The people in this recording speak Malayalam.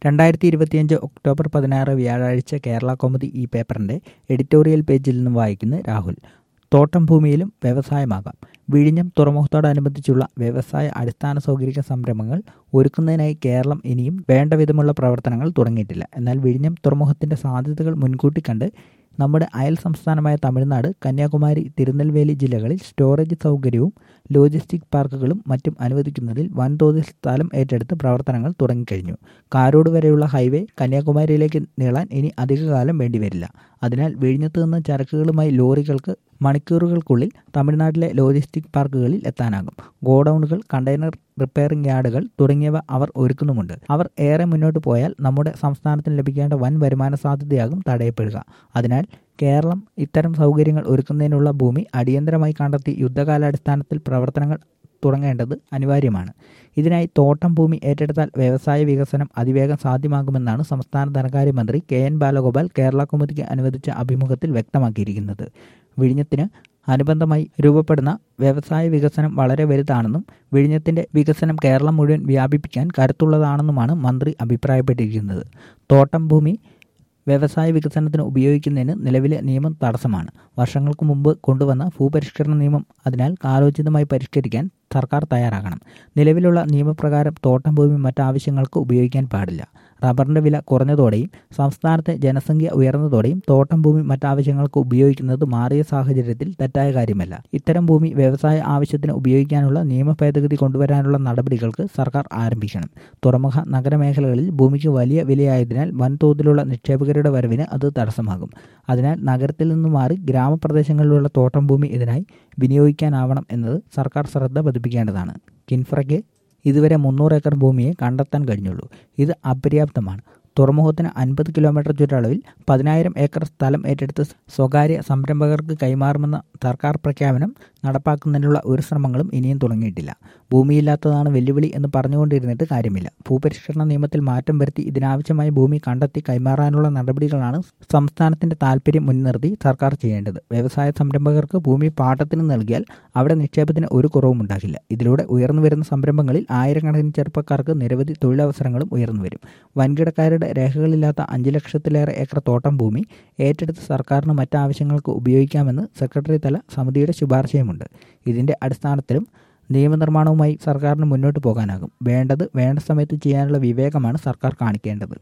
രണ്ടായിരത്തി ഇരുപത്തിയഞ്ച് ഒക്ടോബർ പതിനാറ് വ്യാഴാഴ്ച കേരള കൗമുദി ഈ പേപ്പറിന്റെ എഡിറ്റോറിയൽ പേജിൽ നിന്ന് വായിക്കുന്ന രാഹുൽ തോട്ടം ഭൂമിയിലും വ്യവസായമാകാം വിഴിഞ്ഞം തുറമുഖത്തോടനുബന്ധിച്ചുള്ള വ്യവസായ അടിസ്ഥാന സൗകര്യ സംരംഭങ്ങൾ ഒരുക്കുന്നതിനായി കേരളം ഇനിയും വേണ്ട വിധമുള്ള പ്രവർത്തനങ്ങൾ തുടങ്ങിയിട്ടില്ല എന്നാൽ വിഴിഞ്ഞം തുറമുഖത്തിന്റെ സാധ്യതകൾ മുൻകൂട്ടി കണ്ട് നമ്മുടെ അയൽ സംസ്ഥാനമായ തമിഴ്നാട് കന്യാകുമാരി തിരുനെൽവേലി ജില്ലകളിൽ സ്റ്റോറേജ് സൗകര്യവും ലോജിസ്റ്റിക് പാർക്കുകളും മറ്റും അനുവദിക്കുന്നതിൽ വൻതോതിൽ സ്ഥലം ഏറ്റെടുത്ത് പ്രവർത്തനങ്ങൾ തുടങ്ങിക്കഴിഞ്ഞു കാരോട് വരെയുള്ള ഹൈവേ കന്യാകുമാരിയിലേക്ക് നീളാൻ ഇനി അധികകാലം വേണ്ടിവരില്ല അതിനാൽ വിഴിഞ്ഞത്ത് നിന്ന് ചരക്കുകളുമായി ലോറികൾക്ക് മണിക്കൂറുകൾക്കുള്ളിൽ തമിഴ്നാട്ടിലെ ലോജിസ്റ്റിക് പാർക്കുകളിൽ എത്താനാകും ഗോഡൌണുകൾ കണ്ടെയ്നർ റിപ്പയറിംഗ് യാർഡുകൾ തുടങ്ങിയവ അവർ ഒരുക്കുന്നുമുണ്ട് അവർ ഏറെ മുന്നോട്ട് പോയാൽ നമ്മുടെ സംസ്ഥാനത്തിന് ലഭിക്കേണ്ട വൻ വരുമാന സാധ്യതയാകും തടയപ്പെടുക അതിനാൽ കേരളം ഇത്തരം സൗകര്യങ്ങൾ ഒരുക്കുന്നതിനുള്ള ഭൂമി അടിയന്തരമായി കണ്ടെത്തി യുദ്ധകാലാടിസ്ഥാനത്തിൽ പ്രവർത്തനങ്ങൾ തുടങ്ങേണ്ടത് അനിവാര്യമാണ് ഇതിനായി തോട്ടം ഭൂമി ഏറ്റെടുത്താൽ വ്യവസായ വികസനം അതിവേഗം സാധ്യമാകുമെന്നാണ് സംസ്ഥാന ധനകാര്യമന്ത്രി കെ എൻ ബാലഗോപാൽ കേരള കൗമുദിക്ക് അനുവദിച്ച അഭിമുഖത്തിൽ വ്യക്തമാക്കിയിരിക്കുന്നത് വിഴിഞ്ഞത്തിന് അനുബന്ധമായി രൂപപ്പെടുന്ന വ്യവസായ വികസനം വളരെ വലുതാണെന്നും വിഴിഞ്ഞത്തിന്റെ വികസനം കേരളം മുഴുവൻ വ്യാപിപ്പിക്കാൻ കരുത്തുള്ളതാണെന്നുമാണ് മന്ത്രി അഭിപ്രായപ്പെട്ടിരിക്കുന്നത് തോട്ടം ഭൂമി വ്യവസായ വികസനത്തിന് ഉപയോഗിക്കുന്നതിന് നിലവിലെ നിയമം തടസ്സമാണ് വർഷങ്ങൾക്ക് മുമ്പ് കൊണ്ടുവന്ന ഭൂപരിഷ്കരണ നിയമം അതിനാൽ കാലോചിതമായി പരിഷ്കരിക്കാൻ സർക്കാർ തയ്യാറാകണം നിലവിലുള്ള നിയമപ്രകാരം തോട്ടം ഭൂമി മറ്റാവശ്യങ്ങൾക്ക് ഉപയോഗിക്കാൻ പാടില്ല റബ്ബറിന്റെ വില കുറഞ്ഞതോടെയും സംസ്ഥാനത്തെ ജനസംഖ്യ ഉയർന്നതോടെയും തോട്ടം ഭൂമി മറ്റാവശ്യങ്ങൾക്ക് ഉപയോഗിക്കുന്നത് മാറിയ സാഹചര്യത്തിൽ തെറ്റായ കാര്യമല്ല ഇത്തരം ഭൂമി വ്യവസായ ആവശ്യത്തിന് ഉപയോഗിക്കാനുള്ള നിയമ ഭേദഗതി കൊണ്ടുവരാനുള്ള നടപടികൾക്ക് സർക്കാർ ആരംഭിക്കണം തുറമുഖ നഗരമേഖലകളിൽ ഭൂമിക്ക് വലിയ വിലയായതിനാൽ വൻതോതിലുള്ള നിക്ഷേപകരുടെ വരവിന് അത് തടസ്സമാകും അതിനാൽ നഗരത്തിൽ നിന്ന് മാറി ഗ്രാമപ്രദേശങ്ങളിലുള്ള തോട്ടം ഭൂമി ഇതിനായി വിനിയോഗിക്കാനാവണം എന്നത് സർക്കാർ ശ്രദ്ധ പതിപ്പിക്കേണ്ടതാണ് കിൻഫ്രയ്ക്ക് ഇതുവരെ മുന്നൂറ് ഏക്കർ ഭൂമിയെ കണ്ടെത്താൻ കഴിഞ്ഞുള്ളൂ ഇത് അപര്യാപ്തമാണ് തുറമുഖത്തിന് അൻപത് കിലോമീറ്റർ ചുറ്റളവിൽ പതിനായിരം ഏക്കർ സ്ഥലം ഏറ്റെടുത്ത് സ്വകാര്യ സംരംഭകർക്ക് കൈമാറുമെന്ന സർക്കാർ പ്രഖ്യാപനം നടപ്പാക്കുന്നതിനുള്ള ഒരു ശ്രമങ്ങളും ഇനിയും തുടങ്ങിയിട്ടില്ല ഭൂമിയില്ലാത്തതാണ് വെല്ലുവിളി എന്ന് പറഞ്ഞുകൊണ്ടിരുന്നിട്ട് കാര്യമില്ല ഭൂപരിഷ്കരണ നിയമത്തിൽ മാറ്റം വരുത്തി ഇതിനാവശ്യമായ ഭൂമി കണ്ടെത്തി കൈമാറാനുള്ള നടപടികളാണ് സംസ്ഥാനത്തിന്റെ താൽപ്പര്യം മുൻനിർത്തി സർക്കാർ ചെയ്യേണ്ടത് വ്യവസായ സംരംഭകർക്ക് ഭൂമി പാട്ടത്തിന് നൽകിയാൽ അവിടെ നിക്ഷേപത്തിന് ഒരു കുറവും ഉണ്ടാകില്ല ഇതിലൂടെ ഉയർന്നു വരുന്ന സംരംഭങ്ങളിൽ ആയിരക്കണക്കിന് ചെറുപ്പക്കാർക്ക് നിരവധി തൊഴിലവസരങ്ങളും ഉയർന്നു വരും വൻകിടക്കാരുടെ രേഖകളില്ലാത്ത അഞ്ച് ലക്ഷത്തിലേറെ ഏക്കർ തോട്ടം ഭൂമി ഏറ്റെടുത്ത് സർക്കാരിന് മറ്റാവശ്യങ്ങൾക്ക് ഉപയോഗിക്കാമെന്ന് സെക്രട്ടറി തല സമിതിയുടെ ശുപാർശയുമുണ്ട് ഇതിന്റെ അടിസ്ഥാനത്തിലും നിയമനിർമ്മാണവുമായി സർക്കാരിന് മുന്നോട്ട് പോകാനാകും വേണ്ടത് വേണ്ട സമയത്ത് ചെയ്യാനുള്ള വിവേകമാണ് സർക്കാർ കാണിക്കേണ്ടത്